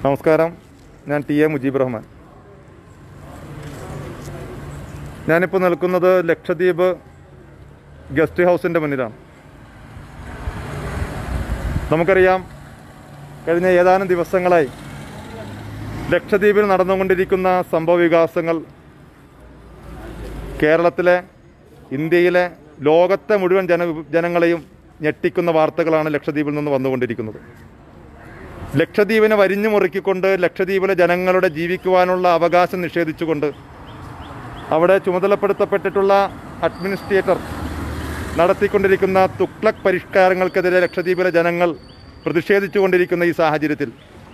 നമസ്കാരം ഞാൻ T A Mujeeb Rahman ഞാനിപ്പോൾ നിൽക്കുന്നത് ലക്ഷദ്വീപ് ഗസ്റ്റ് ഹൗസിൻ്റെ മുന്നിലാണ് നമുക്കറിയാം കഴിഞ്ഞ ഏതാനും ദിവസങ്ങളായി ലക്ഷദ്വീപിൽ നടന്നുകൊണ്ടിരിക്കുന്ന സംഭവ വികാസങ്ങൾ കേരളത്തിലെ ഇന്ത്യയിലെ ലോകത്തെ മുഴുവൻ ജന ജനങ്ങളെയും ഞെട്ടിക്കുന്ന വാർത്തകളാണ് ലക്ഷദ്വീപിൽ നിന്ന് വന്നുകൊണ്ടിരിക്കുന്നത് ലക്ഷദ്വീപിനെ വരിഞ്ഞു മുറുക്കിക്കൊണ്ട് ലക്ഷദ്വീപിലെ ജനങ്ങളുടെ ജീവിക്കുവാനുള്ള അവകാശം നിഷേധിച്ചുകൊണ്ട് അവിടെ ചുമതലപ്പെടുത്തപ്പെട്ടിട്ടുള്ള അഡ്മിനിസ്ട്രേറ്റർ നടത്തിക്കൊണ്ടിരിക്കുന്ന തുക്ലക് പരിഷ്കാരങ്ങൾക്കെതിരെ ലക്ഷദ്വീപിലെ ജനങ്ങൾ പ്രതിഷേധിച്ചുകൊണ്ടിരിക്കുന്ന ഈ സാഹചര്യത്തിൽ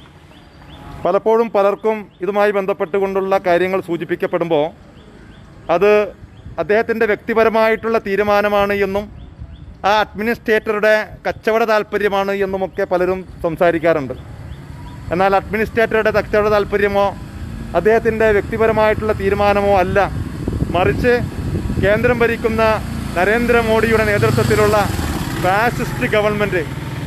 പലപ്പോഴും പലർക്കും ഇതുമായി ബന്ധപ്പെട്ടുകൊണ്ടുള്ള കാര്യങ്ങൾ സൂചിപ്പിക്കപ്പെടുമ്പോൾ അത് അദ്ദേഹത്തിൻ്റെ വ്യക്തിപരമായിട്ടുള്ള തീരുമാനമാണ് എന്നും ആ അഡ്മിനിസ്ട്രേറ്ററുടെ കച്ചവട താല്പര്യമാണ് എന്നുമൊക്കെ പലരും സംസാരിക്കാറുണ്ട് എന്നാൽ അഡ്മിനിസ്ട്രേറ്ററുടെ കച്ചവട താല്പര്യമോ അദ്ദേഹത്തിൻ്റെ വ്യക്തിപരമായിട്ടുള്ള തീരുമാനമോ അല്ല മറിച്ച് കേന്ദ്രം ഭരിക്കുന്ന നരേന്ദ്രമോദിയുടെ നേതൃത്വത്തിലുള്ള ഫാസിസ്റ്റ് ഗവൺമെൻറ്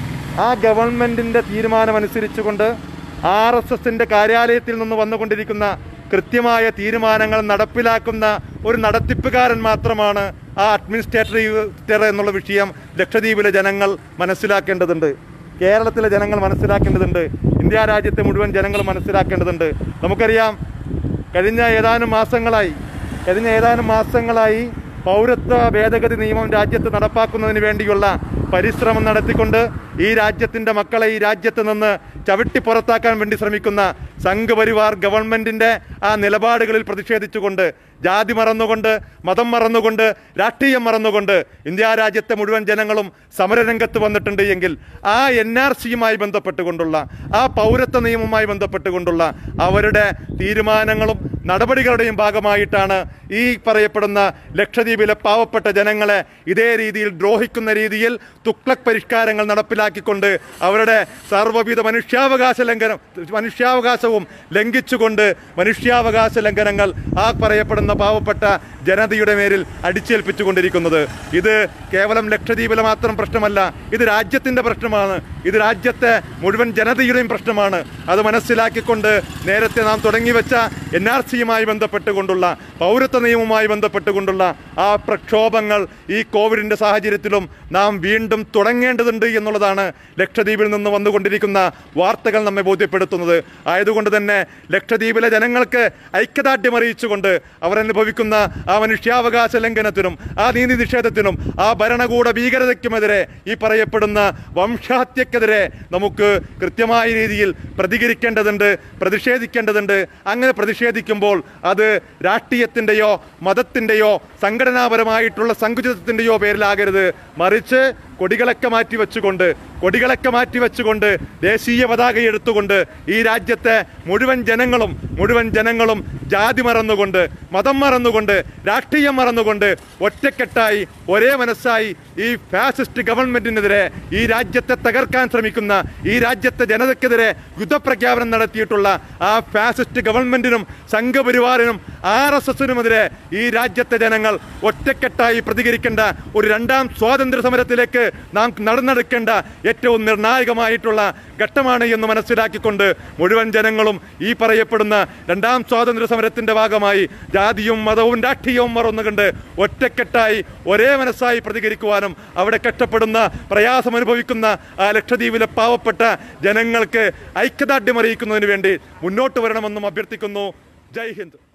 ആ ഗവൺമെൻറ്റിൻ്റെ തീരുമാനമനുസരിച്ചുകൊണ്ട് ആർ എസ് എസിൻ്റെ കാര്യാലയത്തിൽ നിന്ന് വന്നുകൊണ്ടിരിക്കുന്ന കൃത്യമായ തീരുമാനങ്ങൾ നടപ്പിലാക്കുന്ന ഒരു നടത്തിപ്പുകാരൻ മാത്രമാണ് ആ അഡ്മിനിസ്ട്രേറ്റർ എന്നുള്ള വിഷയം ലക്ഷദ്വീപിലെ ജനങ്ങൾ മനസ്സിലാക്കേണ്ടതുണ്ട് കേരളത്തിലെ ജനങ്ങൾ മനസ്സിലാക്കേണ്ടതുണ്ട് ഇന്ത്യ രാജ്യത്തെ മുഴുവൻ ജനങ്ങൾ മനസ്സിലാക്കേണ്ടതുണ്ട് നമുക്കറിയാം കഴിഞ്ഞ ഏതാനും മാസങ്ങളായി കഴിഞ്ഞ ഏതാനും മാസങ്ങളായി പൗരത്വ ഭേദഗതി നിയമം രാജ്യത്ത് നടപ്പാക്കുന്നതിന് വേണ്ടിയുള്ള പരിശ്രമം നടത്തിക്കൊണ്ട് ഈ രാജ്യത്തിൻ്റെ മക്കളെ ഈ രാജ്യത്ത് നിന്ന് ചവിട്ടി പുറത്താക്കാൻ വേണ്ടി ശ്രമിക്കുന്ന സംഘപരിവാർ ഗവൺമെൻറ്റിൻ്റെ ആ നിലപാടുകളിൽ പ്രതിഷേധിച്ചുകൊണ്ട് ജാതി മറന്നുകൊണ്ട് മതം മറന്നുകൊണ്ട് രാഷ്ട്രീയം മറന്നുകൊണ്ട് ഇന്ത്യ രാജ്യത്തെ മുഴുവൻ ജനങ്ങളും സമരരംഗത്ത് വന്നിട്ടുണ്ട് എങ്കിൽ ആ എൻ ആർ സിയുമായി ബന്ധപ്പെട്ടുകൊണ്ടുള്ള ആ പൗരത്വ നിയമവുമായി ബന്ധപ്പെട്ടുകൊണ്ടുള്ള അവരുടെ തീരുമാനങ്ങളും നടപടികളുടെയും ഭാഗമായിട്ടാണ് ഈ പറയപ്പെടുന്ന ലക്ഷദ്വീപിലെ പാവപ്പെട്ട ജനങ്ങളെ ഇതേ രീതിയിൽ ദ്രോഹിക്കുന്ന രീതിയിൽ തുക്ലക് പരിഷ്കാരങ്ങൾ നടപ്പിലാക്കിക്കൊണ്ട് അവരുടെ സർവ്വവിധ മനുഷ്യാവകാശ ലംഘനം മനുഷ്യാവകാശവും ലംഘിച്ചുകൊണ്ട് മനുഷ്യാവകാശ ലംഘനങ്ങൾ ആ പറയപ്പെടുന്ന പാവപ്പെട്ട ജനതയുടെ മേലിൽ അടിച്ചേൽപ്പിച്ചുകൊണ്ടിരിക്കുന്നത് ഇത് കേവലം ലക്ഷദ്വീപിലെ മാത്രം പ്രശ്നമല്ല ഇത് രാജ്യത്തിൻ്റെ പ്രശ്നമാണ് ഇത് രാജ്യത്തെ മുഴുവൻ ജനതയുടെയും പ്രശ്നമാണ് അത് മനസ്സിലാക്കിക്കൊണ്ട് നേരത്തെ നാം തുടങ്ങിവെച്ച എൻ ആർ സിയുമായി ബന്ധപ്പെട്ടുകൊണ്ടുള്ള പൗരത്വ നിയമവുമായി ബന്ധപ്പെട്ടുകൊണ്ടുള്ള ആ പ്രക്ഷോഭങ്ങൾ ഈ കോവിഡിൻ്റെ സാഹചര്യത്തിലും നാം വീണ്ടും തുടങ്ങേണ്ടതുണ്ട് എന്നുള്ളതാണ് ലക്ഷദ്വീപിൽ നിന്ന് വന്നുകൊണ്ടിരിക്കുന്ന വാർത്തകൾ നമ്മെ ബോധ്യപ്പെടുത്തുന്നത് ആയതുകൊണ്ട് തന്നെ ലക്ഷദ്വീപിലെ ജനങ്ങൾക്ക് ഐക്യദാർഢ്യം അറിയിച്ചുകൊണ്ട് അവർ അനുഭവിക്കുന്ന ആ മനുഷ്യാവകാശ ലംഘനത്തിനും ആ നീതി നിഷേധത്തിനും ആ ഭരണകൂട ഭീകരതയ്ക്കുമെതിരെ ഈ പറയപ്പെടുന്ന വംശഹത്യക്കെതിരെ നമുക്ക് കൃത്യമായ രീതിയിൽ പ്രതികരിക്കേണ്ടതുണ്ട് പ്രതിഷേധിക്കേണ്ടതുണ്ട് അങ്ങനെ പ്രതിഷേധിക്കുമ്പോൾ അത് രാഷ്ട്രീയത്തിൻ്റെയോ മതത്തിൻ്റെയോ സംഘടനാപരമായിട്ടുള്ള സങ്കുചിതത്തിൻ്റെയോ പേരിലാകരുത് മറിച്ച് കൊടികളൊക്കെ മാറ്റി വെച്ചുകൊണ്ട് കൊടികളൊക്കെ മാറ്റി വെച്ചുകൊണ്ട് ദേശീയ പതാക എടുത്തുകൊണ്ട് ഈ രാജ്യത്തെ മുഴുവൻ ജനങ്ങളും മുഴുവൻ ജനങ്ങളും ജാതി മറന്നുകൊണ്ട് മതം മറന്നുകൊണ്ട് രാഷ്ട്രീയം മറന്നുകൊണ്ട് ഒറ്റക്കെട്ടായി ഒരേ മനസ്സായി ഈ ഫാസിസ്റ്റ് ഗവൺമെന്റിനെതിരെ ഈ രാജ്യത്തെ തകർക്കാൻ ശ്രമിക്കുന്ന ഈ രാജ്യത്തെ ജനതയ്ക്കെതിരെ യുദ്ധപ്രഖ്യാപനം നടത്തിയിട്ടുള്ള ആ ഫാസിസ്റ്റ് ഗവൺമെന്റിനും സംഘപരിവാറിനും ആർ എസ് എസിനുമെതിരെ ഈ രാജ്യത്തെ ജനങ്ങൾ ഒറ്റക്കെട്ടായി പ്രതികരിക്കേണ്ട ഒരു രണ്ടാം സ്വാതന്ത്ര്യ സമരത്തിലേക്ക് നാം നടന്നെടുക്കേണ്ട ഏറ്റവും നിർണായകമായിട്ടുള്ള ഘട്ടമാണ് എന്ന് മനസ്സിലാക്കിക്കൊണ്ട് മുഴുവൻ ജനങ്ങളും ഈ പറയപ്പെടുന്ന രണ്ടാം സ്വാതന്ത്ര്യ സമരത്തിന്റെ ഭാഗമായി ജാതിയും മതവും രാഷ്ട്രീയവും മറന്നുകൊണ്ട് ഒറ്റക്കെട്ടായി ഒരേ മനസ്സായി പ്രതികരിക്കുവാനും അവിടെ കഷ്ടപ്പെടുന്ന പ്രയാസം അനുഭവിക്കുന്ന ആ ലക്ഷദ്വീപിലെ പാവപ്പെട്ട ജനങ്ങൾക്ക് ഐക്യദാർഢ്യം അറിയിക്കുന്നതിന് വേണ്ടി മുന്നോട്ട് വരണമെന്നും അഭ്യർത്ഥിക്കുന്നു ജയ് ഹിന്ദ്